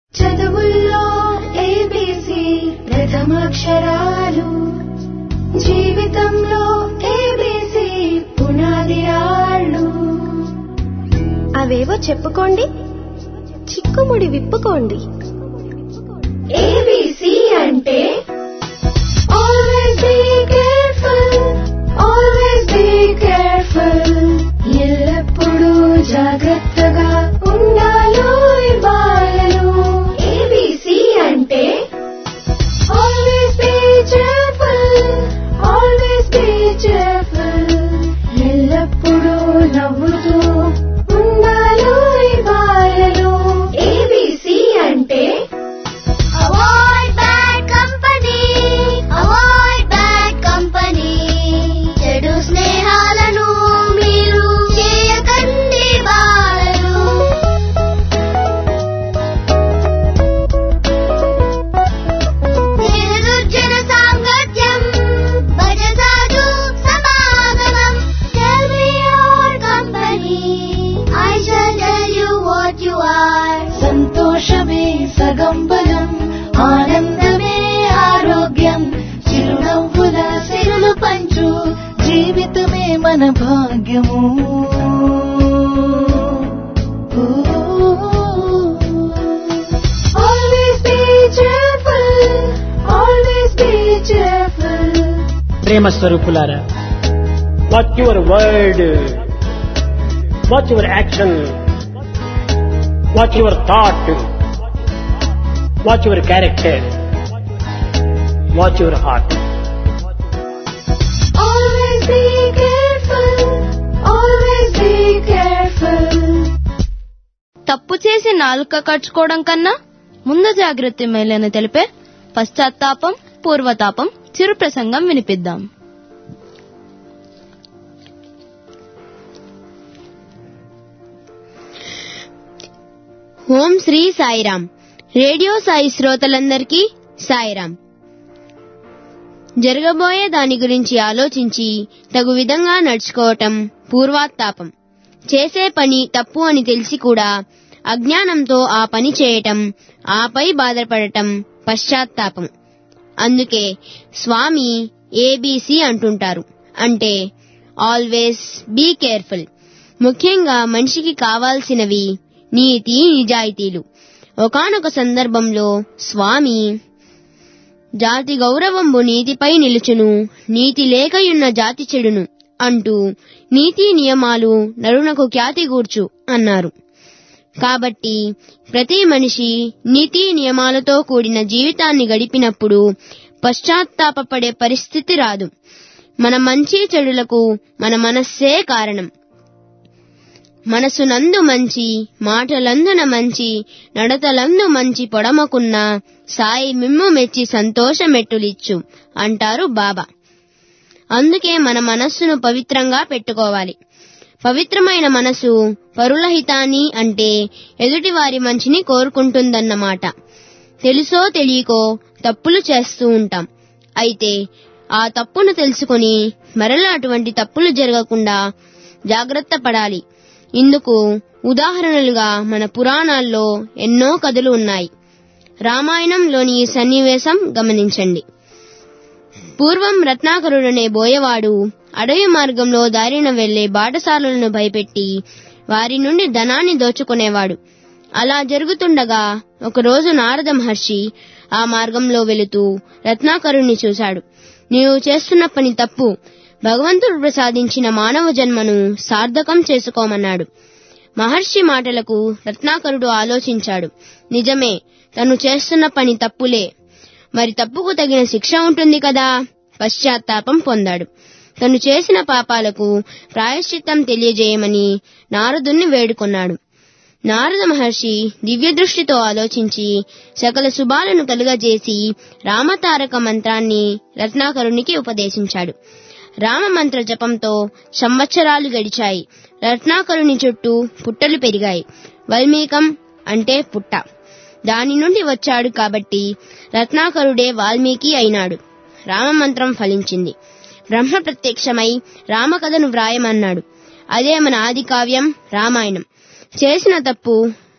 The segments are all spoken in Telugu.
చదువుల్లో ఏబీసీ ప్రథమాక్షరాలు జీవితంలో ఏబీసీ పునాది రాళ్ళు అవేవో చెప్పుకోండి చిక్కుముడి విప్పుకోండి ఏబీసీ అంటే always be careful always be careful ఎల్లప్పుడూ జాగ్రత్తగా ఉండాలో బాలలు ఏబీసీ అంటే always be careful always be careful ఎల్లప్పుడూ నవ్వుతూ ఉండాలో బాలలు ఏబీసీ అంటే Avoid bad company. Avoid bad company. చెడు స్నేహాలను మీరు చేయకండి బాలలు నిర్దుర్జన సాంగత్యం భజసాధు సమాగమం Tell me your company. I shall tell you what you are. సంతోషమే సగం బలం ఆనందమే ఆరోగ్యం చిరునవ్వుల సిరులు పంచు జీవితమే మన భాగ్యము always be cheerful always be cheerful ప్రేమ స్వరూపులారా what your word what your action what your thought what your character what your heart Always be careful. Always be careful. తప్పు చేసి నాలుక కట్టుకోవడం కన్నా ముందు జాగ్రత్త మేలని తెలిపే పశ్చాత్తాపం పూర్వతాపం చిరు ప్రసంగం వినిపిద్దాం ఓం శ్రీ సాయిరామ్ రేడియో సాయి శ్రోతలందరికీ సాయిరామ్ జరగబోయే దాని గురించి ఆలోచించి తగు విధంగా నడుచుకోవటం పూర్వాత్తాపం చేసే పని తప్పు అని తెలిసి కూడా అజ్ఞానంతో ఆ పని చేయటం ఆపై బాధపడటం పశ్చాత్తాపం అందుకే స్వామి ఏబీసీ అంటుంటారు అంటే ఆల్వేస్ బీ కేర్ఫుల్ ముఖ్యంగా మనిషికి కావాల్సినవి నీతి నిజాయితీలు ఒకానొక సందర్భంలో స్వామి జాతి గౌరవంబు నీతిపై నిలుచును నీతి లేకయున్న జాతి చెడును అంటూ నీతి నియమాలు నరునకు ఖ్యాతి గూర్చు అన్నారు కాబట్టి ప్రతి మనిషి నీతి నియమాలతో కూడిన జీవితాన్ని గడిపినప్పుడు పశ్చాత్తాపపడే పరిస్థితి రాదు మన మంచి చెడులకు మన మనస్సే కారణం మనసునందు మంచి మాటలందున మంచి నడతలందు మంచి పొడమకున్న సాయి మిమ్ము మెచ్చి సంతోషమెట్టులిచ్చు అంటారు బాబా అందుకే మన మనస్సును పవిత్రంగా పెట్టుకోవాలి పవిత్రమైన మనసు పరుల హితాన్ని అంటే ఎదుటివారి మంచిని కోరుకుంటుందన్నమాట తెలుసో తెలియకో తప్పులు చేస్తూ ఉంటాం అయితే ఆ తప్పును తెలుసుకొని మరలా అటువంటి తప్పులు జరగకుండా జాగ్రత్త పడాలి ఇందుకు ఉదాహరణలుగా మన పురాణాల్లో ఎన్నో కథలు ఉన్నాయి రామాయణంలోని ఈ సన్నివేశం గమనించండి పూర్వం రత్నాకరుడనే బోయవాడు అడవి మార్గంలో దారిన వెళ్లే బాటసారులను భయపెట్టి వారి నుండి ధనాన్ని దోచుకునేవాడు అలా జరుగుతుండగా ఒకరోజు నారద మహర్షి ఆ మార్గంలో వెళుతూ రత్నాకరుణ్ణి చూశాడు నీవు చేస్తున్న పని తప్పు భగవంతుడు ప్రసాదించిన మానవ జన్మను సార్థకం చేసుకోమన్నాడు మహర్షి మాటలకు రత్నాకరుడు ఆలోచించాడు నిజమే తను చేస్తున్న పని తప్పులే మరి తప్పుకు తగిన శిక్ష ఉంటుంది కదా పశ్చాత్తాపం పొందాడు తను చేసిన పాపాలకు ప్రాయశ్చిత్తం తెలియజేయమని నారదుణ్ణి వేడుకొన్నాడు నారద మహర్షి దివ్య దృష్టితో ఆలోచించి సకల శుభాలను కలుగజేసి రామతారక మంత్రాన్ని రత్నాకరునికి ఉపదేశించాడు రామ మంత్ర జపంతో సంవత్సరాలు గడిచాయి రత్నాకరుని చుట్టూ పుట్టలు పెరిగాయి వల్మీకం అంటే పుట్ట దాని నుండి వచ్చాడు కాబట్టి రత్నాకరుడే వాల్మీకి అయినాడు రామమంత్రం ఫలించింది బ్రహ్మ ప్రత్యక్షమై రామకథను వ్రాయమన్నాడు అదే మన ఆది కావ్యం రామాయణం చేసిన తప్పు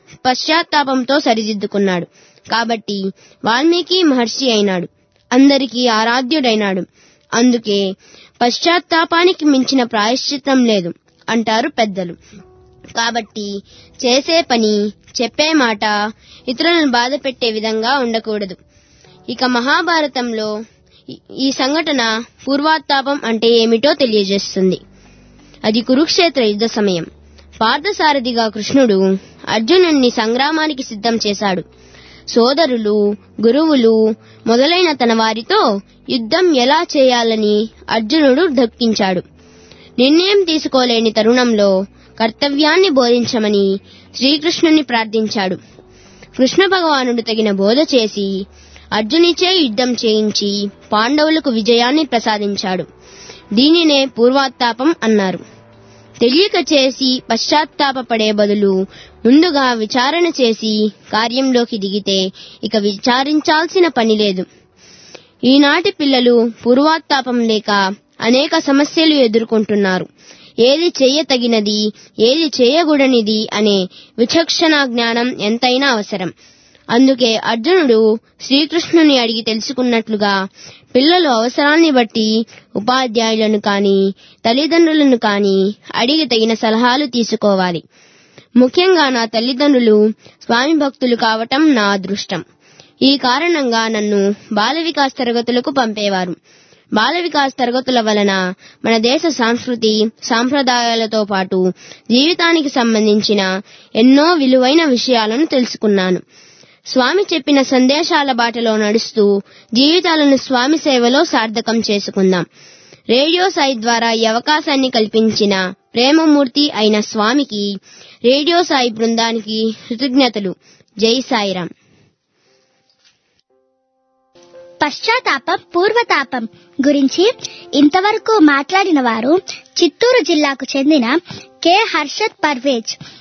పశ్చాత్తాపంతో సరిదిద్దుకున్నాడు కాబట్టి వాల్మీకి మహర్షి అయినాడు అందరికీ ఆరాధ్యుడైనాడు అందుకే పశ్చాత్తాపానికి మించిన ప్రాయశ్చిత్తం లేదు అంటారు పెద్దలు కాబట్టి చేసే పని చెప్పే మాట ఇతరులను బాధ పెట్టే విధంగా ఉండకూడదు ఇక మహాభారతంలో ఈ- ఈ సంఘటన పూర్వాత్తాపం అంటే ఏమిటో తెలియజేస్తుంది అది కురుక్షేత్ర యుద్ధ సమయం పార్థసారథిగా కృష్ణుడు అర్జునుణ్ణి సంగ్రామానికి సిద్ధం చేశాడు సోదరులు గురువులు మొదలైన తన వారితో యుద్ధం ఎలా చేయాలని అర్జునుడు దక్కించాడు నిర్ణయం తీసుకోలేని తరుణంలో కర్తవ్యాన్ని బోధించమని శ్రీకృష్ణుని ప్రార్థించాడు కృష్ణ భగవానుడు తగిన బోధ చేసి అర్జునిచే యుద్ధం చేయించి పాండవులకు విజయాన్ని ప్రసాదించాడు దీనినే పూర్వాత్తాపం అన్నారు తెలియక చేసి పశ్చాత్తాపపడే బదులు ముందుగా విచారణ చేసి కార్యంలోకి దిగితే ఇక విచారించాల్సిన పని లేదు ఈనాటి పిల్లలు పూర్వాత్తాపం లేక అనేక సమస్యలు ఎదుర్కొంటున్నారు ఏది చేయతగినది ఏది చేయకూడనిది అనే విచక్షణ జ్ఞానం ఎంతైనా అవసరం అందుకే అర్జునుడు శ్రీకృష్ణుని అడిగి తెలుసుకున్నట్లుగా పిల్లలు అవసరాన్ని బట్టి ఉపాధ్యాయులను కాని తల్లిదండ్రులను కాని అడిగి తగిన సలహాలు తీసుకోవాలి ముఖ్యంగా నా తల్లిదండ్రులు స్వామి భక్తులు కావటం నా అదృష్టం ఈ కారణంగా నన్ను బాల వికాస్ తరగతులకు పంపేవారు బాల వికాస్ తరగతుల వలన మన దేశ సంస్కృతి సాంప్రదాయాలతో పాటు జీవితానికి సంబంధించిన ఎన్నో విలువైన విషయాలను తెలుసుకున్నాను స్వామి చెప్పిన సందేశాల బాటలో నడుస్తూ జీవితాలను స్వామి సేవలో సార్థకం చేసుకుందాం రేడియో సాయి ద్వారా ఈ అవకాశాన్ని కల్పించిన ప్రేమమూర్తి అయిన స్వామికి రేడియో సాయి బృందానికి కృతజ్ఞతలు జై సాయిరాం పశ్చాత్తాపం పూర్వతాపం గురించి ఇంతవరకు మాట్లాడిన వారు చిత్తూరు జిల్లాకు చెందిన కె హర్షద్ పర్వేజ్